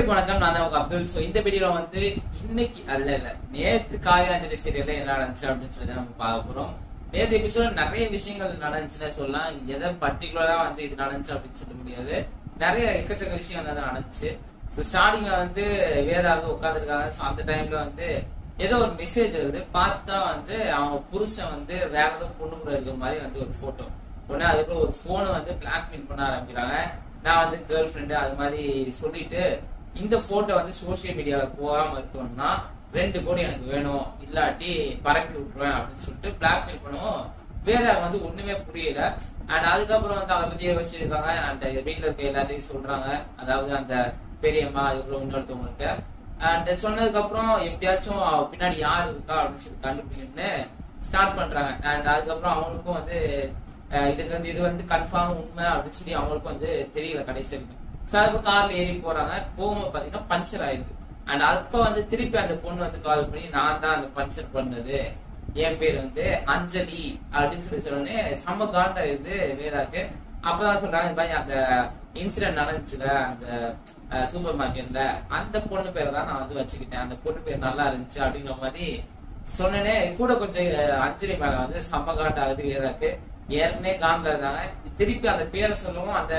அனைவருக்கும் வணக்கம் நான் தான் உங்க அப்துல் ஸோ இந்த வீடியோல வந்து இன்னைக்கு அல்ல இல்ல நேத்து காவியாஞ்சலி சீரியல்ல என்ன நடந்துச்சு அப்படின்னு சொல்லி தான் நம்ம பார்க்க போறோம் நேத்து எபிசோட நிறைய விஷயங்கள் நடந்துச்சுன்னு சொல்லலாம் எதை பர்டிகுலரா வந்து இது நடந்துச்சு அப்படின்னு சொல்ல முடியாது நிறைய எக்கச்சக்க விஷயம் வந்து நடந்துச்சு ஸோ ஸ்டார்டிங்ல வந்து வேதா வந்து உட்காந்துருக்காங்க ஸோ அந்த டைம்ல வந்து ஏதோ ஒரு மெசேஜ் வருது பார்த்தா வந்து அவங்க புருஷன் வந்து வேற ஏதோ பொண்ணு கூட இருக்கிற மாதிரி வந்து ஒரு போட்டோ உடனே அதுக்கப்புறம் ஒரு போனை வந்து பிளாக்மெயில் பண்ண ஆரம்பிக்கிறாங்க நான் வந்து கேர்ள் ஃப்ரெண்டு அது மாதிரி சொல்லிட்டு இந்த போட்டோ வந்து சோசியல் மீடியால போகாம இருக்கணும்னா ரெண்டு கோடி எனக்கு வேணும் இல்லாட்டி பரப்பி விட்டுருவேன் அப்படின்னு சொல்லிட்டு பிளாக்மெயில் பண்ணுவோம் வேற வந்து ஒண்ணுமே புரியல அண்ட் அதுக்கப்புறம் வந்து அதை பத்தி யோசிச்சிருக்காங்க அண்ட் வீட்டுல இருக்க எல்லாத்தையும் சொல்றாங்க அதாவது அந்த பெரியம்மா அதுக்கப்புறம் இன்னொருத்தவங்கள்ட்ட அண்ட் சொன்னதுக்கு அப்புறம் எப்படியாச்சும் அவ பின்னாடி யார் இருக்கா அப்படின்னு சொல்லி கண்டுபிடிக்கணும்னு ஸ்டார்ட் பண்றாங்க அண்ட் அதுக்கப்புறம் அவங்களுக்கும் வந்து அஹ் இதுக்கு வந்து இது வந்து கன்ஃபார்ம் உண்மை அப்படின்னு சொல்லி அவங்களுக்கும் வந்து தெரியல கடைசி வரைக்கும் ஸோ அதுக்கு கார்ல ஏறி போறாங்க போகும்போது பாத்தீங்கன்னா பஞ்சர் ஆயிருக்கு அண்ட் அப்ப வந்து திருப்பி அந்த பொண்ணு வந்து கால் பண்ணி நான் தான் அந்த பஞ்சர் பண்ணது என் பேர் வந்து அஞ்சலி அப்படின்னு சொல்லி சொன்னோடனே செம்ம காண்டா இருந்து வேதாக்கு அப்பதான் சொல்றாங்க இந்த மாதிரி அந்த இன்சிடென்ட் நடந்துச்சுல அந்த சூப்பர் மார்க்கெட்ல அந்த பொண்ணு பேரை தான் நான் வந்து வச்சுக்கிட்டேன் அந்த பொண்ணு பேர் நல்லா இருந்துச்சு அப்படிங்கிற மாதிரி சொன்னனே கூட கொஞ்சம் அஹ், அஞ்சலி மேல வந்து செம்ம காண்ட் ஆகுது வேதாக்கு ஏற்கனவே காண்டா இருந்தாங்க திருப்பி அந்த பேரை சொல்லவும் அந்த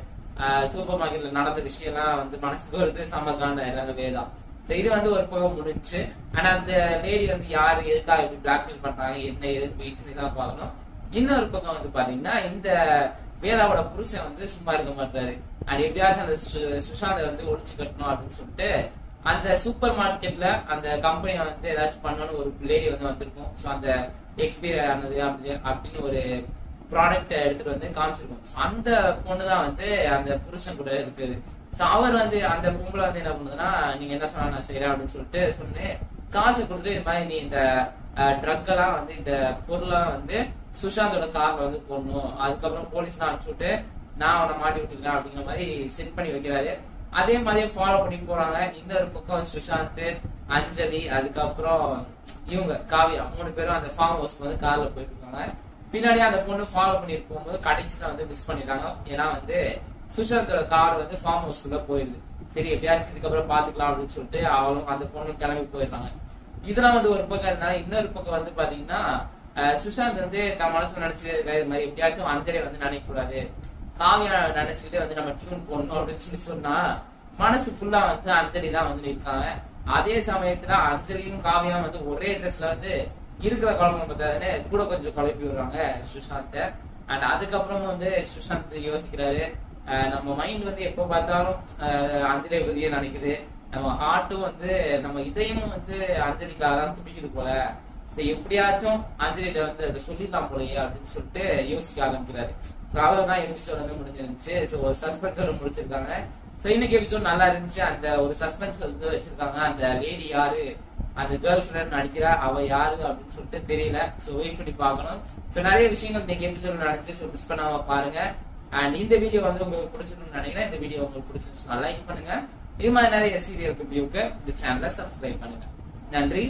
சூப்பர் மார்க்கெட்ல நடந்த விஷயம்லாம் வந்து மனசுக்கு வருது செம்ம காண்டா இருந்தாங்க வேதா So இது வந்து ஒரு பக்கம் முடிஞ்சு ஆனா அந்த லேடி வந்து யாரு எதுக்காக இப்படி பிளாக்மெயில் பண்றாங்க என்ன ஏதுன்னு வெயிட்னு தான் பார்க்கணும் இன்னொரு பக்கம் வந்து பாத்தீங்கன்னா இந்த வேதாவோட புருஷன் வந்து சும்மா இருக்க மாட்டாரு அண்ட் எப்படியாச்சும் அந்த சு- சுஷாந்தை வந்து ஒழிச்சு கட்டணும் அப்படின்னு சொல்லிட்டு அந்த சூப்பர் மார்க்கெட்ல அந்த கம்பெனி வந்து ஏதாச்சும் பண்ணணும்னு ஒரு லேடி வந்து வந்திருக்கும் ஸோ அந்த எக்ஸ்பீரியர் ஆனது அப்படி அப்படின்னு ஒரு ப்ராடக்ட் எடுத்துட்டு வந்து காமிச்சிருக்கோம் So அந்த பொண்ணு தான் வந்து அந்த புருஷன் கூட இருக்குது ஸோ அவர் வந்து அந்த பொம்பளை வந்து என்ன பண்ணுதுன்னா நீங்க என்ன சொன்னா நான் செய்யறேன் அப்படின்னு சொல்லிட்டு சொன்னேன் காசு கொடுத்து இது மாதிரி நீ இந்த ட்ரக் எல்லாம் வந்து இந்த பொருளெல்லாம் வந்து சுஷாந்தோட கார்ல வந்து போடணும் அதுக்கப்புறம் போலீஸ் தான் அனுப்பிச்சுட்டு நான் அவனை மாட்டி விட்டுக்கிறேன் அப்படிங்கிற மாதிரி செட் பண்ணி வைக்கிறாரு அதே மாதிரியே ஃபாலோ பண்ணி போறாங்க இன்னொரு பக்கம் சுஷாந்த் அஞ்சலி அதுக்கப்புறம் இவங்க காவியா மூணு பேரும் அந்த ஃபார்ம் ஹவுஸ்க்கு வந்து கார்ல போயிட்டு இருக்காங்க பின்னாடியே அந்த பொண்ணு ஃபாலோ பண்ணி போகும்போது கடைசியில வந்து மிஸ் பண்ணிடுறாங்க ஏன்னா வந்து சுஷாந்தோட கார் வந்து ஃபார்ம் ஹவுஸ்க்குள்ள போயிருது சரி எப்படியாச்சும் இதுக்கப்புறம் பாத்துக்கலாம் அப்படின்னு சொல்லிட்டு அவளும் அந்த பொண்ணு கிளம்பி போயிடுறாங்க இதெல்லாம் வந்து ஒரு பக்கம் இருந்தா இன்னொரு பக்கம் வந்து பாத்தீங்கன்னா அஹ், சுஷாந்த் வந்து தன் மனசுல நினைச்சிட்டு இருக்காரு இது மாதிரி எப்படியாச்சும் அஞ்சலியை வந்து நினைக்க கூடாது காவியா நினைச்சுக்கிட்டு வந்து நம்ம டியூன் போடணும் அப்படின்னு சொல்லி சொன்னா மனசு ஃபுல்லா வந்து அஞ்சலி தான் வந்து நிற்காங்க அதே சமயத்துல அஞ்சலியும் காவியாவும் வந்து ஒரே ட்ரெஸ்ல வந்து இருக்கிற குழப்பம் பார்த்தாதுன்னு கூட கொஞ்சம் குழப்பி விடுறாங்க சுஷாந்த அண்ட் அதுக்கப்புறம் வந்து சுஷாந்த் யோசிக்கிறாரு அஹ் நம்ம மைண்ட் வந்து எப்ப பார்த்தாலும் அஹ் அஞ்சலியை பத்தியே நினைக்குது நம்ம ஹார்ட்டும் வந்து நம்ம இதயமும் வந்து அஞ்சலிக்காக தான் துடிக்குது போல சரி எப்படியாச்சும் அஞ்சலிட்ட வந்து அதை சொல்லிடலாம் போலயே அப்படின்னு சொல்லிட்டு யோசிக்க ஆரம்பிக்கிறாரு ஸோ அவ்வளவுதான் எபிசோட் வந்து முடிஞ்சிருந்துச்சு ஸோ ஒரு சஸ்பென்ஸோட முடிச்சிருக்காங்க ஸோ இன்னைக்கு எபிசோட் நல்லா இருந்துச்சு அந்த ஒரு சஸ்பென்ஸ் வந்து வச்சிருக்காங்க அந்த லேடி யாரு அந்த கேர்ள் ஃபிரெண்ட் நடிக்கிறா அவ யாரு அப்படின்னு சொல்லிட்டு தெரியல ஸோ வெயிட் பண்ணி பார்க்கணும் ஸோ நிறைய விஷயங்கள் இன்னைக்கு எபிசோட் நடந்துச்சு ஸோ மிஸ் பண்ணாம பாருங்க அண்ட் இந்த வீடியோ வந்து உங்களுக்கு பிடிச்சிருக்கும்னு நினைக்கிறேன் இந்த வீடியோ உங்களுக்கு பிடிச்சிருந்துச்சுன்னா லைக் பண்ணுங்க இது மாதிரி நிறைய சீரியல் ரிவ்யூக்கு இந்த சேனலை சப்ஸ்கிரைப் பண்ணுங்க நன்றி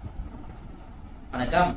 வணக்கம்